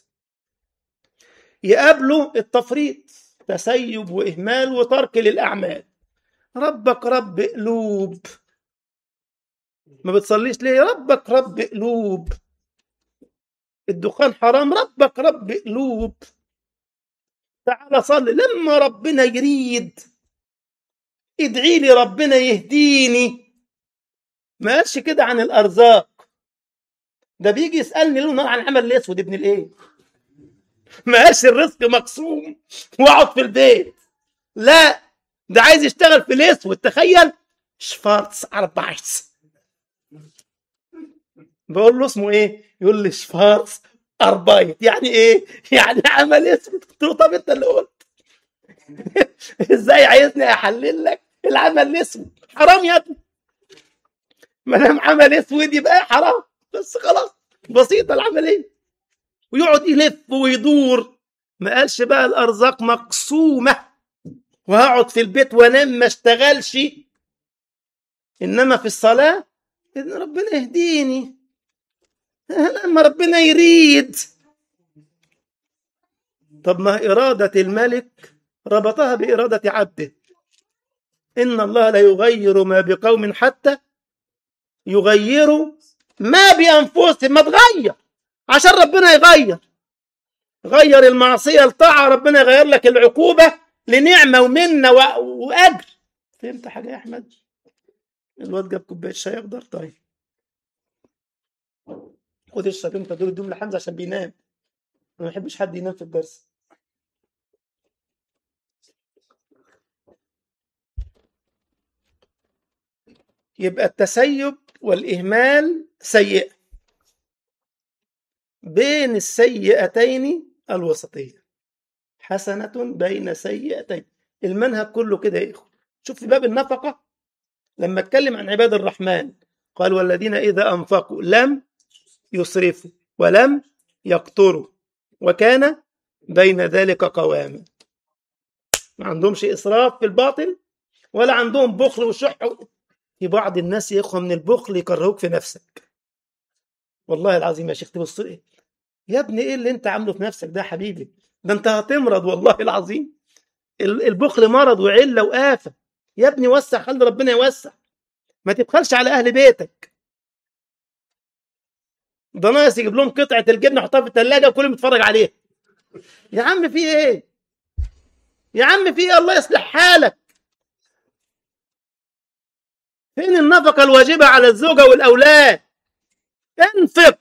يقابله التفريط تسيب واهمال وترك للاعمال ربك رب قلوب ما بتصليش ليه ربك رب قلوب الدخان حرام ربك رب قلوب تعالى صلي لما ربنا يريد ادعي لي ربنا يهديني ما قالش كده عن الارزاق ده بيجي يسالني ليل ونهار عن العمل الاسود ابن الايه ما قالش الرزق مقسوم واقعد في البيت لا ده عايز يشتغل في الاسود تخيل شفارتس اربعس بقول له اسمه ايه يقول لي شفارتس اربايت يعني ايه يعني عمل اسود قلت له طب انت اللي قلت ازاي عايزني احلل لك العمل الاسود حرام يا ابني ما دام عمل اسود يبقى حرام بس خلاص بسيطه العمليه ويقعد يلف ويدور ما قالش بقى الارزاق مقسومه وهقعد في البيت وانام ما اشتغلش انما في الصلاه ان ربنا يهديني لما ربنا يريد طب ما إرادة الملك ربطها بإرادة عبده إن الله لا يغير ما بقوم حتى يغيروا ما بأنفسهم ما تغير عشان ربنا يغير غير المعصية لطاعة ربنا يغير لك العقوبة لنعمة ومنة و... وأجر فهمت حاجة يا أحمد الواد جاب كوباية شاي أخضر طيب خد اشرب انت دول اديهم لحمزة عشان بينام أنا ما بحبش حد ينام في الدرس يبقى التسيب والإهمال سيئة بين السيئتين الوسطية حسنة بين سيئتين المنهج كله كده يا إخوة شوف في باب النفقة لما اتكلم عن عباد الرحمن قال والذين إذا أنفقوا لم يسرفوا ولم يقتروا وكان بين ذلك قواما ما عندهمش إسراف في الباطل ولا عندهم بخل وشح في بعض الناس يا إخوة من البخل يكرهوك في نفسك والله العظيم يا شيخ تبص إيه يا ابني إيه اللي أنت عامله في نفسك ده يا حبيبي ده أنت هتمرض والله العظيم البخل مرض وعلة وآفة يا ابني وسع خلي ربنا يوسع ما تبخلش على أهل بيتك ده ناقص يجيب لهم قطعة الجبنة يحطها في الثلاجة وكل يتفرج عليها يا عم في ايه يا عم في ايه الله يصلح حالك فين النفقة الواجبة على الزوجة والأولاد انفق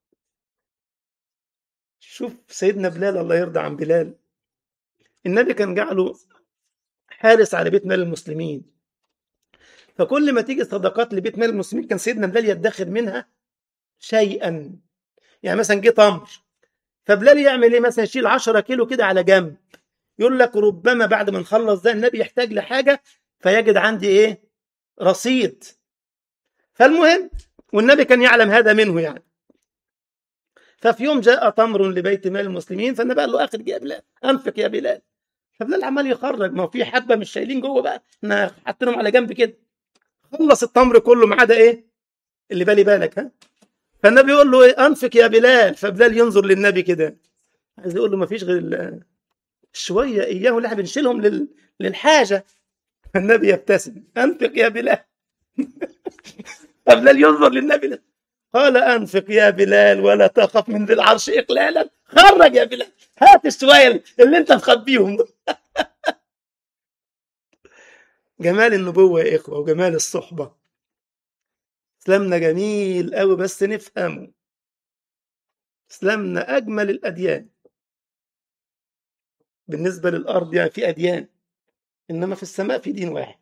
شوف سيدنا بلال الله يرضى عن بلال النبي كان جعله حارس على بيت مال المسلمين فكل ما تيجي صدقات لبيت مال المسلمين كان سيدنا بلال يدخر منها شيئا يعني مثلا جه تمر فبلال يعمل ايه مثلا يشيل 10 كيلو كده على جنب يقول لك ربما بعد ما نخلص ده النبي يحتاج لحاجه فيجد عندي ايه رصيد فالمهم والنبي كان يعلم هذا منه يعني ففي يوم جاء تمر لبيت مال المسلمين فالنبي قال له اخر يا بلال انفق يا بلال فبلال عمال يخرج ما هو في حبه مش شايلين جوه بقى احنا حاطينهم على جنب كده خلص التمر كله ما عدا ايه اللي بالي بالك ها فالنبي يقول له ايه انفق يا بلال فبلال ينظر للنبي كده عايز يقول له ما فيش غير شويه اياه اللي احنا بنشيلهم لل... للحاجه فالنبي يبتسم انفق يا بلال فبلال ينظر للنبي قال انفق يا بلال ولا تخف من ذي العرش اقلالا خرج يا بلال هات الشويه اللي انت مخبيهم جمال النبوه يا اخوه وجمال الصحبه اسلامنا جميل قوي بس نفهمه اسلامنا اجمل الاديان بالنسبه للارض يعني في اديان انما في السماء في دين واحد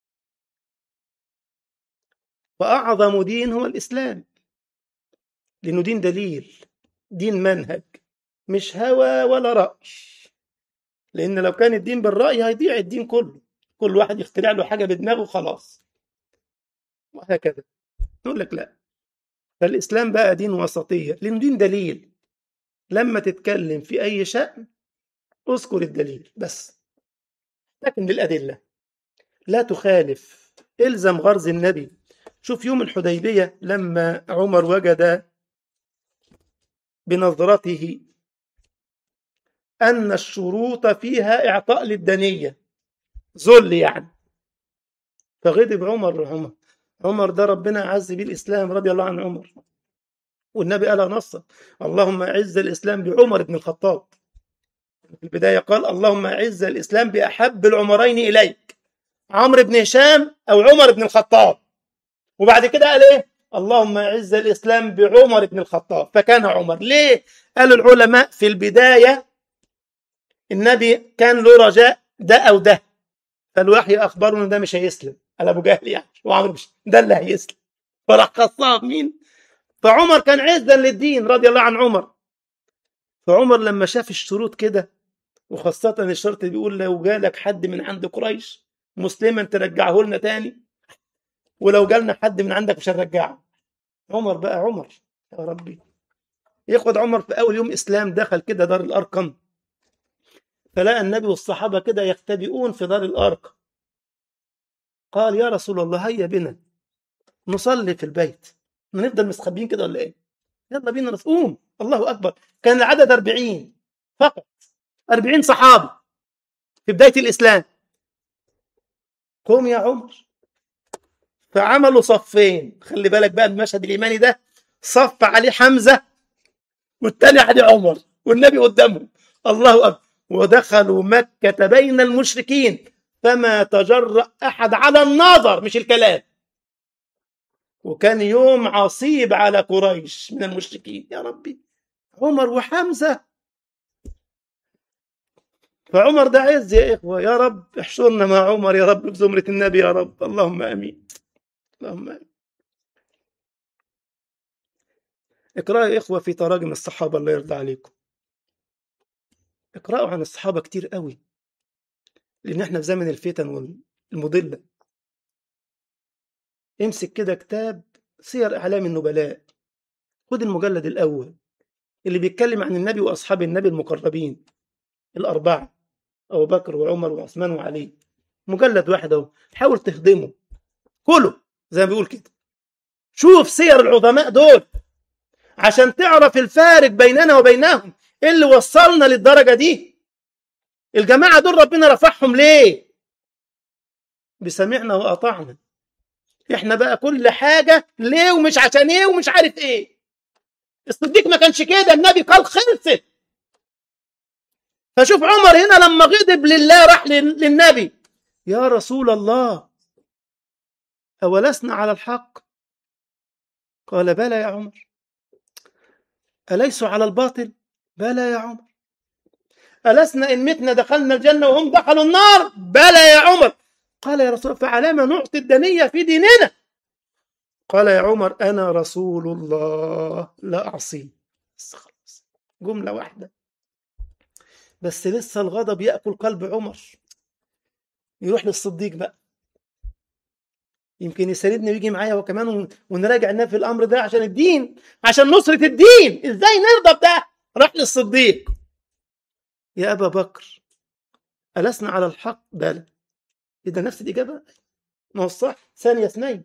واعظم دين هو الاسلام لانه دين دليل دين منهج مش هوى ولا راي لان لو كان الدين بالراي هيضيع الدين كله كل واحد يخترع له حاجه بدماغه خلاص وهكذا يقول لك لا فالإسلام بقى دين وسطية لأنه دين دليل لما تتكلم في أي شأن اذكر الدليل بس لكن للأدلة لا تخالف الزم غرز النبي شوف يوم الحديبية لما عمر وجد بنظرته أن الشروط فيها إعطاء للدنية ذل يعني فغضب عمر عمر عمر ده ربنا عز بيه الإسلام رضي الله عن عمر والنبي قال نصا اللهم أعز الإسلام بعمر بن الخطاب في البداية قال اللهم أعز الإسلام بأحب العمرين إليك عمرو بن هشام أو عمر بن الخطاب وبعد كده قال إيه اللهم أعز الإسلام بعمر بن الخطاب فكان عمر ليه قال العلماء في البداية النبي كان له رجاء ده أو ده فالوحي أخبره إن ده مش هيسلم على أبو جهل يعني وعمر مش ده اللي هيسلم فراح خصها مين فعمر كان عزا للدين رضي الله عن عمر فعمر لما شاف الشروط كده وخاصة الشرط اللي بيقول لو جالك حد من عند قريش مسلما ترجعه لنا تاني ولو جالنا حد من عندك مش هنرجعه عمر بقى عمر يا ربي ياخد عمر في أول يوم إسلام دخل كده دار الأرقم فلقى النبي والصحابة كده يختبئون في دار الأرقم قال يا رسول الله هيا بنا نصلي في البيت نفضل مستخبيين كده ولا ايه يلا بينا نقوم الله اكبر كان العدد 40 فقط 40 صحابي في بدايه الاسلام قوم يا عمر فعملوا صفين خلي بالك بقى المشهد الايماني ده صف عليه حمزه والتاني عليه عمر والنبي قدامهم الله اكبر ودخلوا مكه بين المشركين فما تجرأ احد على النظر مش الكلام وكان يوم عصيب على قريش من المشركين يا ربي عمر وحمزة فعمر ده عز يا إخوة يا رب احشرنا مع عمر يا رب في زمرة النبي يا رب اللهم أمين اللهم أمين اقرأوا يا إخوة في تراجم الصحابة الله يرضى عليكم اقرأوا عن الصحابة كتير قوي لأن احنا في زمن الفتن والمضلة امسك كده كتاب سير اعلام النبلاء خد المجلد الاول اللي بيتكلم عن النبي واصحاب النبي المقربين الاربعه ابو بكر وعمر وعثمان وعلي مجلد واحد اهو حاول تهضمه كله زي ما بيقول كده شوف سير العظماء دول عشان تعرف الفارق بيننا وبينهم ايه اللي وصلنا للدرجه دي الجماعه دول ربنا رفعهم ليه بسمعنا واطعنا احنا بقى كل حاجة ليه ومش عشان ايه ومش عارف ايه الصديق ما كانش كده النبي قال خلصت فشوف عمر هنا لما غضب لله راح للنبي يا رسول الله أولسنا على الحق قال بلى يا عمر أليسوا على الباطل بلى يا عمر ألسنا إن متنا دخلنا الجنة وهم دخلوا النار بلى يا عمر قال يا رسول الله فعلى ما نعطي الدنية في ديننا قال يا عمر أنا رسول الله لا أعصيه بس خلاص جملة واحدة بس لسه الغضب يأكل قلب عمر يروح للصديق بقى يمكن يساندني ويجي معايا هو كمان ونراجع النبي في الامر ده عشان الدين عشان نصرة الدين ازاي نرضى بده راح للصديق يا ابا بكر ألسنا على الحق بلى إذا نفس الإجابة ما هو الصح ثانية اثنين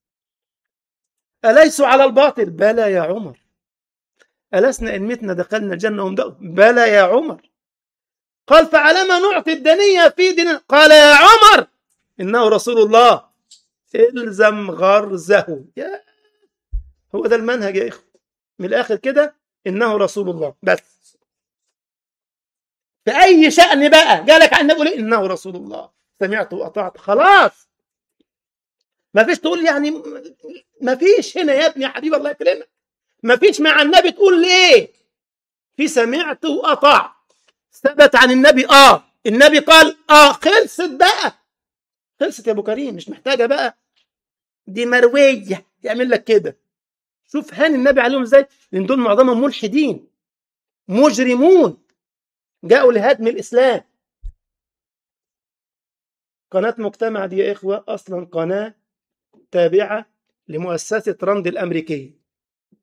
أليسوا على الباطل بلى يا عمر ألسنا إن متنا دخلنا الجنة وهم بلى يا عمر قال فعلى ما نعطي الدنيا في دين قال يا عمر إنه رسول الله الزم غرزه يا هو ده المنهج يا إخوة من الآخر كده إنه رسول الله بس في أي شأن بقى جالك عن النبي إنه رسول الله سمعت وأطعت خلاص ما فيش تقول يعني ما فيش هنا يا ابني يا حبيب الله يكرمك ما فيش مع النبي تقول ليه في سمعت وأطعت ثبت عن النبي اه النبي قال اه خلصت بقى خلصت يا ابو كريم مش محتاجه بقى دي مرويه يعمل لك كده شوف هاني النبي عليهم ازاي لان دول معظمهم ملحدين مجرمون جاءوا لهدم الاسلام قناة مجتمع دي يا إخوة أصلا قناة تابعة لمؤسسة راند الأمريكية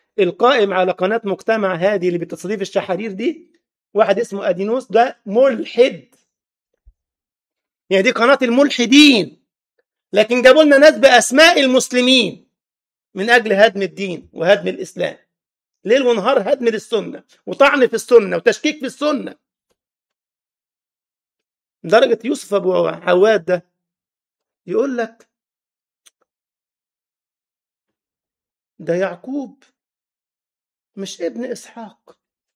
القائم على قناة مجتمع هادي اللي بتستضيف الشحارير دي واحد اسمه أدينوس ده ملحد يعني دي قناة الملحدين لكن جابوا لنا ناس بأسماء المسلمين من أجل هدم الدين وهدم الإسلام ليل ونهار هدم للسنة وطعن في السنة وتشكيك في السنة لدرجة يوسف أبو عواد ده يقول لك ده يعقوب مش ابن إسحاق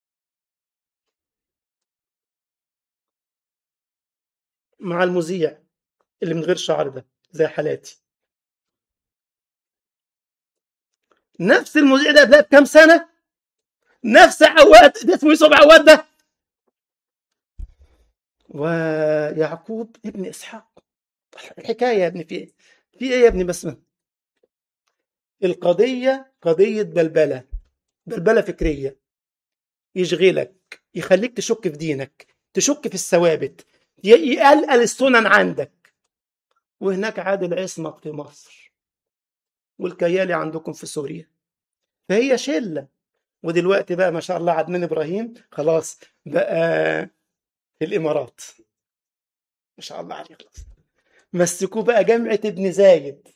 مع المذيع اللي من غير شعر ده زي حالاتي نفس المذيع ده قبلها بكام سنة نفس عواد ده اسمه يوسف عواد ده ويعقوب ابن إسحاق الحكاية يا ابني في ايه؟ في ايه يا ابني بس القضية قضية بلبلة بلبلة فكرية يشغلك يخليك تشك في دينك تشك في الثوابت يقلقل السنن عندك وهناك عادل عصمت في مصر والكيالي عندكم في سوريا فهي شلة ودلوقتي بقى ما شاء الله عدنان إبراهيم خلاص بقى في الإمارات ما شاء الله عليه خلاص مسكوه بقى جامعة ابن زايد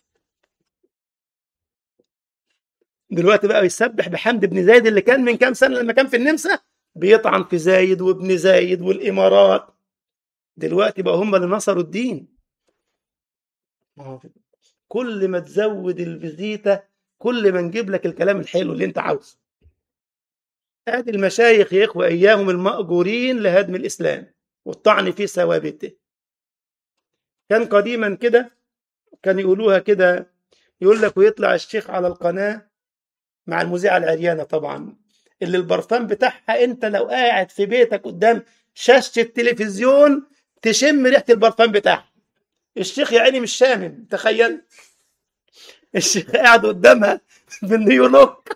دلوقتي بقى يسبح بحمد ابن زايد اللي كان من كام سنة لما كان في النمسا بيطعن في زايد وابن زايد والإمارات دلوقتي بقى هم اللي نصروا الدين كل ما تزود الفيزيتا كل ما نجيب لك الكلام الحلو اللي انت عاوزه ادي المشايخ يا اخوه اياهم المأجورين لهدم الاسلام والطعن في ثوابته كان قديما كده كان يقولوها كده يقول لك ويطلع الشيخ على القناه مع المذيعه العريانه طبعا اللي البرفان بتاعها انت لو قاعد في بيتك قدام شاشه التلفزيون تشم ريحه البرفان بتاعها الشيخ يا عيني مش شامم تخيل الشيخ قاعد قدامها بالنيولوك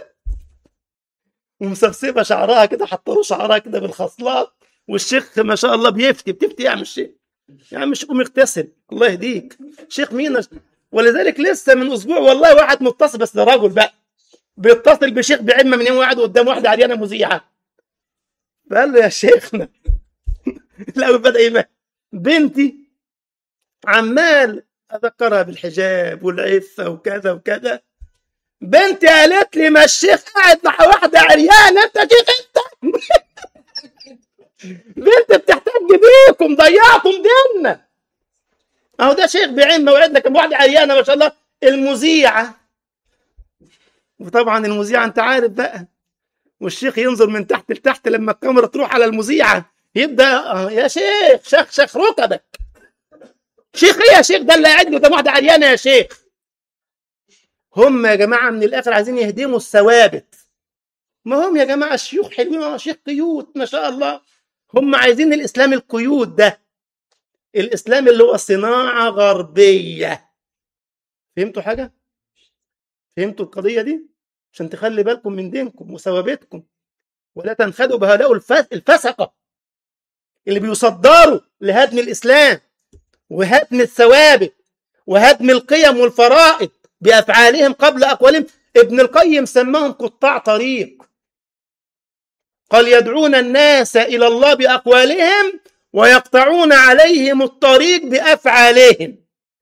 ومسبسبه شعرها كده حاطه له شعرها كده بالخصلات والشيخ ما شاء الله بيفتي بتفتي يا عم الشيخ يا عم الشيخ قوم اغتسل الله يهديك شيخ مين ولذلك لسه من اسبوع والله واحد متصل بس ده راجل بقى بيتصل بشيخ بعمه من يوم قاعد قدام واحده عريانه مذيعه فقال له يا شيخنا الاول بدا ايه بنتي عمال اذكرها بالحجاب والعفه وكذا وكذا بنتي قالت لي ما الشيخ قاعد مع واحده عريانه انت شيخ انت بنت بتحتاج بيكم ضيعتم ديننا اهو ده شيخ بعين موعدنا كان واحده عريانه ما شاء الله المذيعه وطبعا المذيعه انت عارف بقى والشيخ ينظر من تحت لتحت لما الكاميرا تروح على المذيعه يبدا يا شيخ شخشخ ركبك شيخ ايه يا شيخ ده اللي قاعد قدام واحده عريانه يا شيخ هم يا جماعه من الاخر عايزين يهدموا الثوابت ما هم يا جماعه الشيوخ حلوين شيخ قيود ما شاء الله هم عايزين الاسلام القيود ده الاسلام اللي هو صناعه غربيه فهمتوا حاجه فهمتوا القضيه دي عشان تخلي بالكم من دينكم وثوابتكم ولا تنخدوا بهؤلاء الفسقه اللي بيصدروا لهدم الاسلام وهدم الثوابت وهدم القيم والفرائض بافعالهم قبل اقوالهم ابن القيم سماهم قطاع طريق قال يدعون الناس الى الله باقوالهم ويقطعون عليهم الطريق بافعالهم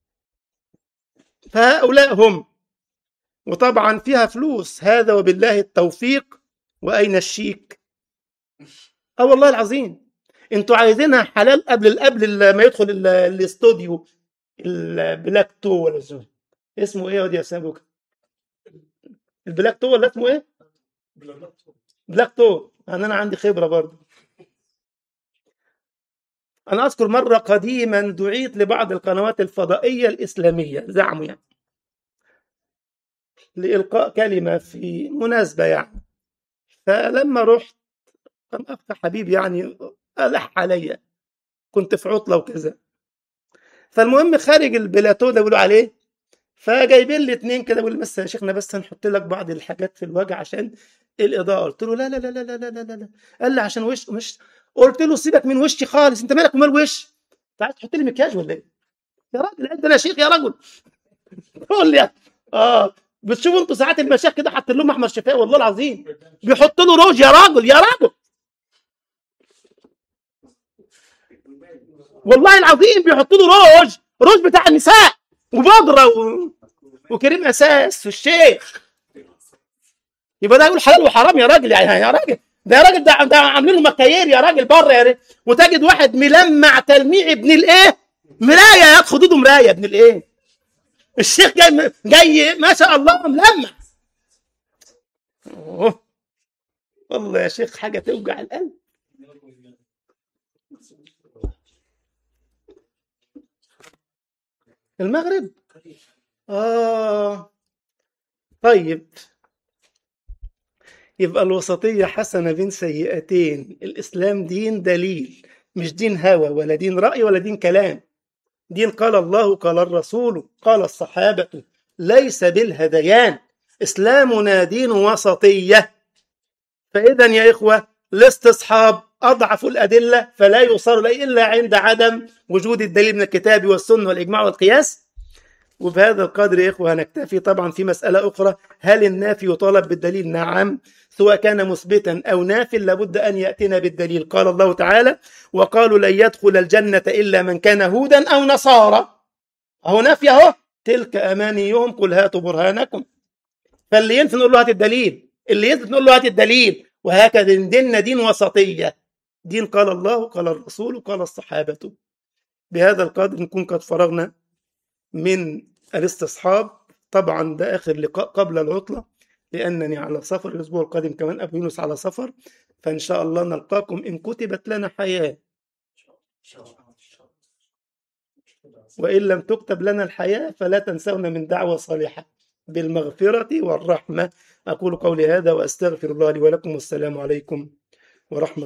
فهؤلاء هم وطبعا فيها فلوس هذا وبالله التوفيق واين الشيك اه والله العظيم انتوا عايزينها حلال قبل قبل ما يدخل الاستوديو البلاك تو ولا اسمه اسمه ايه يا استاذ بوكا البلاك تو ولا اسمه ايه بلاك تو انا انا عندي خبره برضه انا اذكر مره قديما دعيت لبعض القنوات الفضائيه الاسلاميه زعموا يعني لإلقاء كلمة في مناسبة يعني فلما رحت كان أخ حبيب يعني ألح عليا كنت في عطلة وكذا فالمهم خارج البلاتو ده بيقولوا عليه فجايبين لي اتنين كده بيقول بس يا شيخنا بس هنحط لك بعض الحاجات في الوجه عشان الإضاءة قلت له لا لا لا لا لا لا لا لا قال لي عشان وش مش قلت له سيبك من وشي خالص انت مالك ومال وش انت عايز تحط لي مكياج ولا ايه يا راجل انت انا شيخ يا رجل قول لي اه بتشوفوا انتوا ساعات المشايخ كده حاطين لهم احمر شفاء والله العظيم بيحط له روج يا راجل يا راجل والله العظيم بيحط له روج روج بتاع النساء وبودره و... وكريم اساس والشيخ يبقى ده يقول حلال وحرام يا راجل يعني يا راجل ده يا راجل ده, ده عاملين له مكايير يا راجل بره يا ريت وتجد واحد ملمع تلميع ابن الايه مرايه يا خدوده مرايه ابن الايه الشيخ جاي جاي ما شاء الله ملمع أوه. والله يا شيخ حاجه توجع القلب المغرب اه طيب يبقى الوسطية حسنة بين سيئتين الإسلام دين دليل مش دين هوى ولا دين رأي ولا دين كلام دين قال الله قال الرسول قال الصحابة ليس بالهذيان إسلامنا دين وسطية فإذا يا إخوة الاستصحاب أضعف الأدلة فلا يصار إليه إلا عند عدم وجود الدليل من الكتاب والسنة والإجماع والقياس وبهذا القدر يا إخوة هنكتفي طبعا في مسألة أخرى هل النافي يطالب بالدليل نعم سواء كان مثبتا أو نافي لابد أن يأتينا بالدليل قال الله تعالى وقالوا لن يدخل الجنة إلا من كان هودا أو نصارى أهو نافي أهو تلك أمانيهم قل هاتوا برهانكم فاللي ينفي نقول له هات الدليل اللي يثبت نقول له هات الدليل وهكذا ديننا دين وسطية دين قال الله قال الرسول قال الصحابة بهذا القدر نكون قد فرغنا من الاستصحاب طبعا ده آخر لقاء قبل العطلة لأنني على سفر الأسبوع القادم كمان أبو يونس على سفر فإن شاء الله نلقاكم إن كتبت لنا حياة وإن لم تكتب لنا الحياة فلا تنسونا من دعوة صالحة بالمغفرة والرحمة أقول قولي هذا وأستغفر الله لي ولكم والسلام عليكم ورحمة